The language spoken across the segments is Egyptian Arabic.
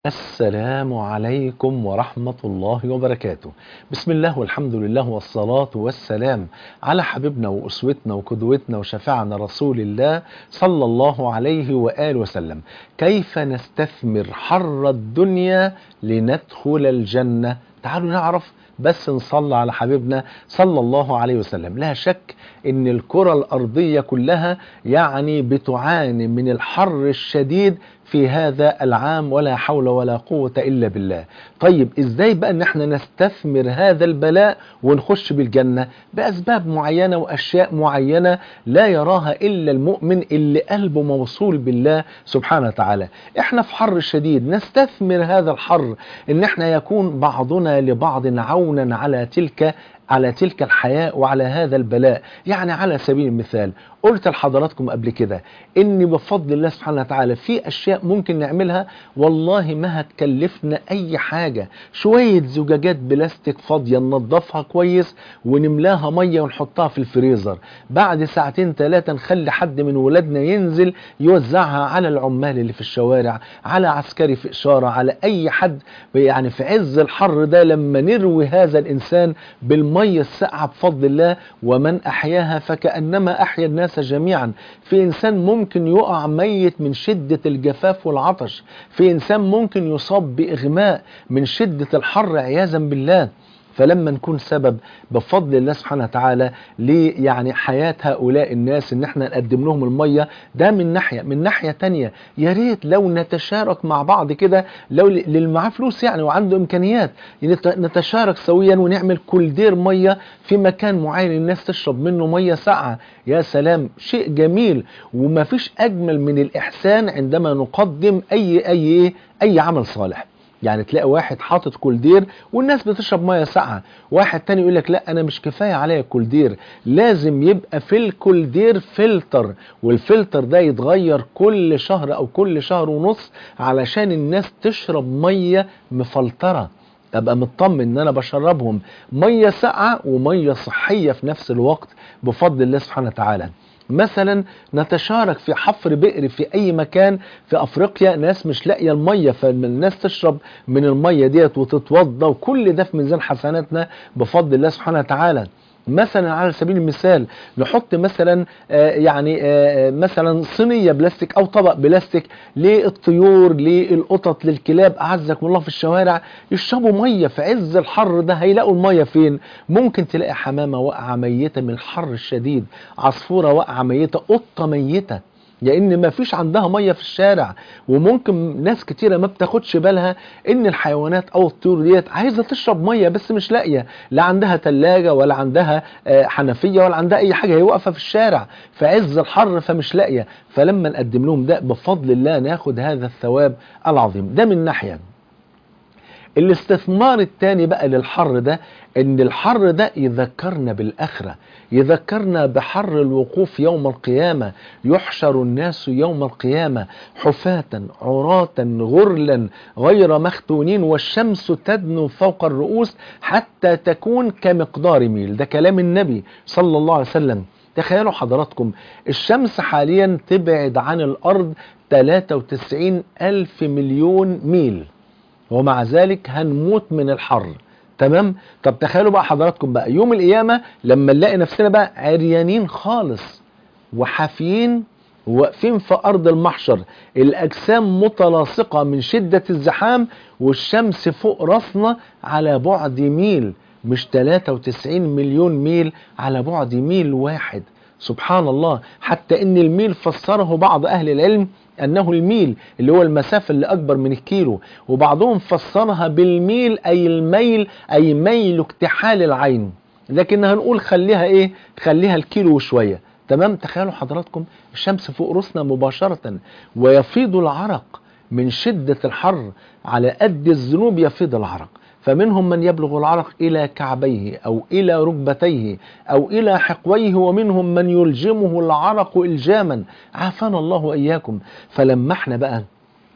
السلام عليكم ورحمة الله وبركاته بسم الله والحمد لله والصلاة والسلام على حبيبنا وأسوتنا وقدوتنا وشفعنا رسول الله صلى الله عليه وآله وسلم كيف نستثمر حر الدنيا لندخل الجنة تعالوا نعرف بس نصلى على حبيبنا صلى الله عليه وسلم لا شك ان الكرة الارضية كلها يعني بتعاني من الحر الشديد في هذا العام ولا حول ولا قوة إلا بالله طيب إزاي بقى أن احنا نستثمر هذا البلاء ونخش بالجنة بأسباب معينة وأشياء معينة لا يراها إلا المؤمن اللي قلبه موصول بالله سبحانه وتعالى احنا في حر شديد نستثمر هذا الحر ان احنا يكون بعضنا لبعض عونا على تلك على تلك الحياة وعلى هذا البلاء يعني على سبيل المثال قلت لحضراتكم قبل كده ان بفضل الله سبحانه وتعالى في اشياء ممكن نعملها والله ما هتكلفنا اي حاجة شوية زجاجات بلاستيك فاضية ننضفها كويس ونملاها مية ونحطها في الفريزر بعد ساعتين ثلاثة نخلي حد من ولادنا ينزل يوزعها على العمال اللي في الشوارع على عسكري في اشارة على اي حد يعني في عز الحر ده لما نروي هذا الانسان بالمية الساقعة بفضل الله ومن احياها فكأنما احيا الناس الناس جميعا في إنسان ممكن يقع ميت من شدة الجفاف والعطش في إنسان ممكن يصاب بإغماء من شدة الحر عياذا بالله فلما نكون سبب بفضل الله سبحانه وتعالى ليه يعني حياة هؤلاء الناس ان احنا نقدم لهم المية ده من ناحية من ناحية تانية يا ريت لو نتشارك مع بعض كده لو اللي معاه فلوس يعني وعنده امكانيات نتشارك سويا ونعمل كولدير مية في مكان معين الناس تشرب منه مية ساقعة يا سلام شيء جميل وما فيش اجمل من الاحسان عندما نقدم اي اي اي عمل صالح يعني تلاقي واحد حاطط كولدير والناس بتشرب ميه ساقعه واحد تاني يقول لك لا انا مش كفايه عليا الكولدير لازم يبقى في الكولدير فلتر والفلتر ده يتغير كل شهر او كل شهر ونص علشان الناس تشرب ميه مفلتره ابقى مطمن ان انا بشربهم ميه ساقعه وميه صحيه في نفس الوقت بفضل الله سبحانه وتعالى مثلا نتشارك في حفر بئر في اي مكان في افريقيا ناس مش لاقيه الميه فالناس تشرب من الميه ديت وتتوضى وكل ده في ميزان حسناتنا بفضل الله سبحانه وتعالى مثلا على سبيل المثال نحط مثلا آه يعني آه مثلا صينيه بلاستيك او طبق بلاستيك للطيور للقطط للكلاب اعزكم الله في الشوارع يشربوا ميه في عز الحر ده هيلاقوا الميه فين ممكن تلاقي حمامه واقعه ميته من الحر الشديد عصفوره واقعه ميته قطه ميته لان ما فيش عندها ميه في الشارع وممكن ناس كتيره ما بتاخدش بالها ان الحيوانات او الطيور ديت عايزه تشرب ميه بس مش لاقيه لا عندها ثلاجه ولا عندها حنفيه ولا عندها اي حاجه هي واقفه في الشارع في عز الحر فمش لاقيه فلما نقدم لهم ده بفضل الله ناخد هذا الثواب العظيم ده من ناحيه الاستثمار الثاني بقى للحر ده ان الحر ده يذكرنا بالاخره يذكرنا بحر الوقوف يوم القيامه يحشر الناس يوم القيامه حفاة عراة غرلا غير مختونين والشمس تدنو فوق الرؤوس حتى تكون كمقدار ميل ده كلام النبي صلى الله عليه وسلم تخيلوا حضراتكم الشمس حاليا تبعد عن الارض 93 الف مليون ميل ومع ذلك هنموت من الحر تمام طب تخيلوا بقى حضراتكم بقى يوم القيامة لما نلاقي نفسنا بقى عريانين خالص وحافيين واقفين في أرض المحشر الأجسام متلاصقة من شدة الزحام والشمس فوق راسنا على بعد ميل مش 93 مليون ميل على بعد ميل واحد سبحان الله حتى ان الميل فسره بعض اهل العلم انه الميل اللي هو المسافة اللي اكبر من الكيلو وبعضهم فسرها بالميل اي الميل اي ميل اكتحال العين لكن هنقول خليها ايه خليها الكيلو وشوية تمام تخيلوا حضراتكم الشمس فوق راسنا مباشرة ويفيض العرق من شدة الحر على قد الذنوب يفيض العرق فمنهم من يبلغ العرق إلى كعبيه أو إلى ركبتيه أو إلى حقويه ومنهم من يلجمه العرق إلجاما عافانا الله وإياكم فلما احنا بقى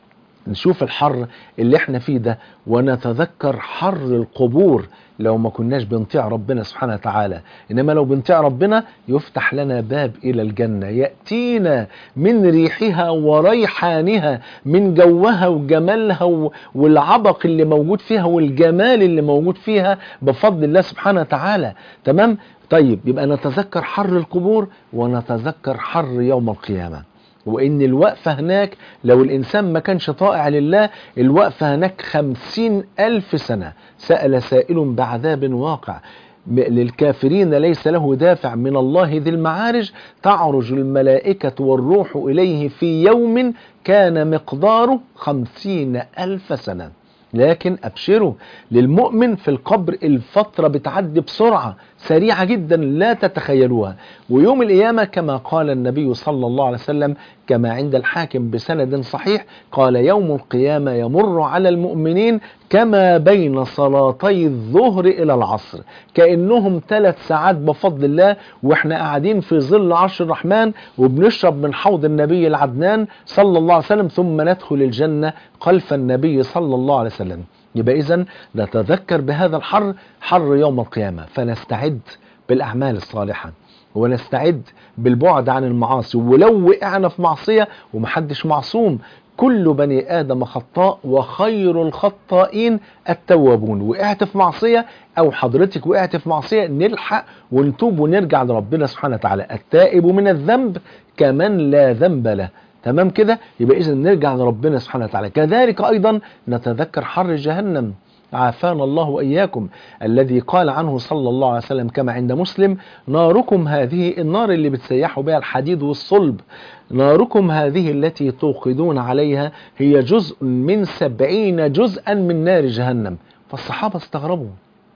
نشوف الحر اللي احنا فيه ده ونتذكر حر القبور لو ما كناش بنطيع ربنا سبحانه وتعالى انما لو بنطيع ربنا يفتح لنا باب الى الجنه ياتينا من ريحها وريحانها من جوها وجمالها و- والعبق اللي موجود فيها والجمال اللي موجود فيها بفضل الله سبحانه وتعالى تمام طيب يبقى نتذكر حر القبور ونتذكر حر يوم القيامه وإن الوقفة هناك لو الإنسان ما كانش طائع لله الوقفة هناك خمسين ألف سنة سأل سائل بعذاب واقع م- للكافرين ليس له دافع من الله ذي المعارج تعرج الملائكة والروح إليه في يوم كان مقداره خمسين ألف سنة لكن أبشروا للمؤمن في القبر الفترة بتعدي بسرعة سريعة جدا لا تتخيلوها ويوم القيامة كما قال النبي صلى الله عليه وسلم كما عند الحاكم بسند صحيح قال يوم القيامة يمر على المؤمنين كما بين صلاتي الظهر إلى العصر كأنهم ثلاث ساعات بفضل الله وإحنا قاعدين في ظل عرش الرحمن وبنشرب من حوض النبي العدنان صلى الله عليه وسلم ثم ندخل الجنة خلف النبي صلى الله عليه وسلم يبقى إذا نتذكر بهذا الحر حر يوم القيامة فنستعد بالأعمال الصالحة ونستعد بالبعد عن المعاصي ولو وقعنا في معصية ومحدش معصوم كل بني آدم خطاء وخير الخطائين التوابون وقعت في معصية أو حضرتك وقعت في معصية نلحق ونتوب ونرجع لربنا سبحانه وتعالى التائب من الذنب كمن لا ذنب له تمام كده يبقى إذا نرجع لربنا سبحانه وتعالى كذلك أيضا نتذكر حر جهنم عافانا الله وإياكم الذي قال عنه صلى الله عليه وسلم كما عند مسلم ناركم هذه النار اللي بتسيحوا بها الحديد والصلب ناركم هذه التي توقدون عليها هي جزء من سبعين جزءا من نار جهنم فالصحابة استغربوا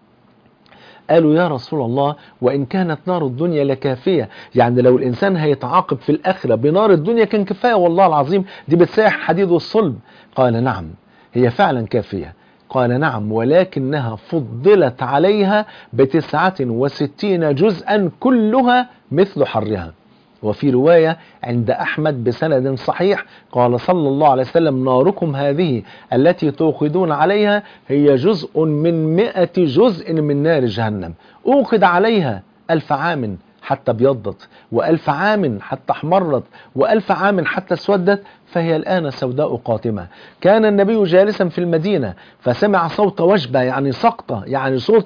قالوا يا رسول الله وإن كانت نار الدنيا لكافية يعني لو الإنسان هيتعاقب في الآخرة بنار الدنيا كان كفاية والله العظيم دي بتسيح الحديد والصلب قال نعم هي فعلا كافية قال نعم ولكنها فضلت عليها بتسعة وستين جزءا كلها مثل حرها وفي رواية عند أحمد بسند صحيح قال صلى الله عليه وسلم ناركم هذه التي توقدون عليها هي جزء من مئة جزء من نار جهنم أوقد عليها ألف عام حتى ابيضت وألف عام حتى احمرت وألف عام حتى اسودت فهي الآن سوداء قاتمة كان النبي جالسا في المدينة فسمع صوت وجبة يعني سقطة يعني صوت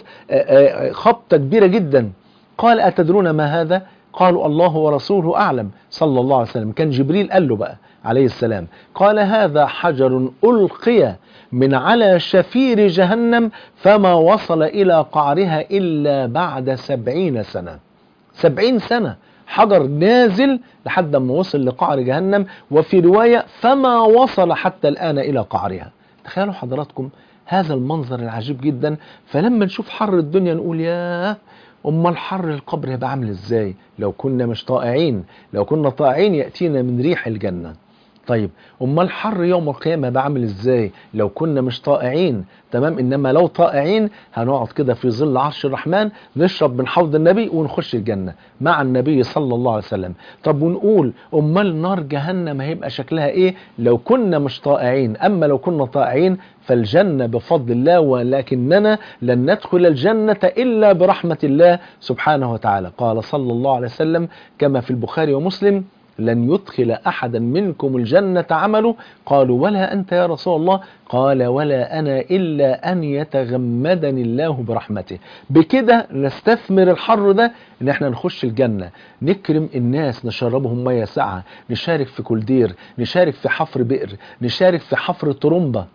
خبطة كبيرة جدا قال أتدرون ما هذا قالوا الله ورسوله أعلم صلى الله عليه وسلم كان جبريل قال له بقى عليه السلام قال هذا حجر ألقي من على شفير جهنم فما وصل إلى قعرها إلا بعد سبعين سنة سبعين سنة حجر نازل لحد ما وصل لقعر جهنم وفي رواية فما وصل حتى الآن إلى قعرها تخيلوا حضراتكم هذا المنظر العجيب جدا فلما نشوف حر الدنيا نقول ياه امال حر القبر هيبقى عامل ازاي لو كنا مش طائعين لو كنا طائعين ياتينا من ريح الجنه طيب امال حر يوم القيامه هيبقى عامل ازاي لو كنا مش طائعين تمام انما لو طائعين هنقعد كده في ظل عرش الرحمن نشرب من حوض النبي ونخش الجنه مع النبي صلى الله عليه وسلم طب ونقول امال نار جهنم هيبقى شكلها ايه لو كنا مش طائعين اما لو كنا طائعين فالجنة بفضل الله ولكننا لن ندخل الجنة إلا برحمة الله سبحانه وتعالى قال صلى الله عليه وسلم كما في البخاري ومسلم لن يدخل أحدا منكم الجنة عمله قالوا ولا أنت يا رسول الله قال ولا أنا إلا أن يتغمدني الله برحمته بكده نستثمر الحر ده ان احنا نخش الجنة نكرم الناس نشربهم مية ساعة نشارك في كولدير نشارك في حفر بئر نشارك في حفر طرمبة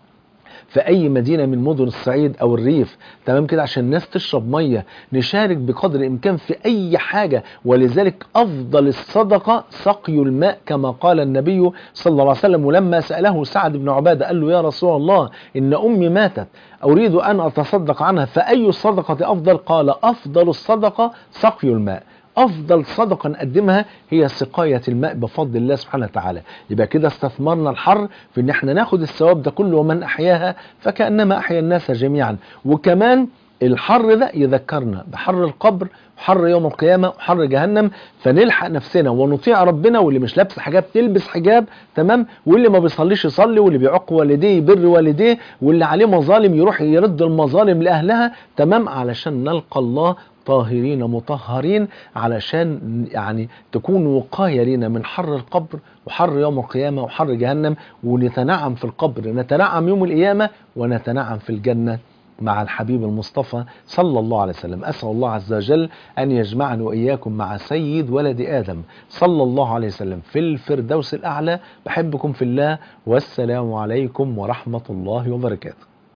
في اي مدينه من مدن الصعيد او الريف تمام كده عشان الناس تشرب ميه نشارك بقدر الامكان في اي حاجه ولذلك افضل الصدقه سقي الماء كما قال النبي صلى الله عليه وسلم ولما ساله سعد بن عباده قال له يا رسول الله ان امي ماتت اريد ان اتصدق عنها فاي الصدقه افضل قال افضل الصدقه سقي الماء افضل صدقه نقدمها هي سقايه الماء بفضل الله سبحانه وتعالى يبقى كده استثمرنا الحر في ان احنا ناخد الثواب ده كله ومن احياها فكانما احيا الناس جميعا وكمان الحر ده يذكرنا بحر القبر وحر يوم القيامة وحر جهنم فنلحق نفسنا ونطيع ربنا واللي مش لابس حجاب تلبس حجاب تمام واللي ما بيصليش يصلي واللي بيعق والديه يبر والديه واللي عليه مظالم يروح يرد المظالم لأهلها تمام علشان نلقى الله طاهرين مطهرين علشان يعني تكون وقاية لنا من حر القبر وحر يوم القيامة وحر جهنم ونتنعم في القبر نتنعم يوم القيامة ونتنعم في الجنة مع الحبيب المصطفى صلى الله عليه وسلم أسأل الله عز وجل أن يجمعني وإياكم مع سيد ولد آدم صلى الله عليه وسلم في الفردوس الأعلى بحبكم في الله والسلام عليكم ورحمة الله وبركاته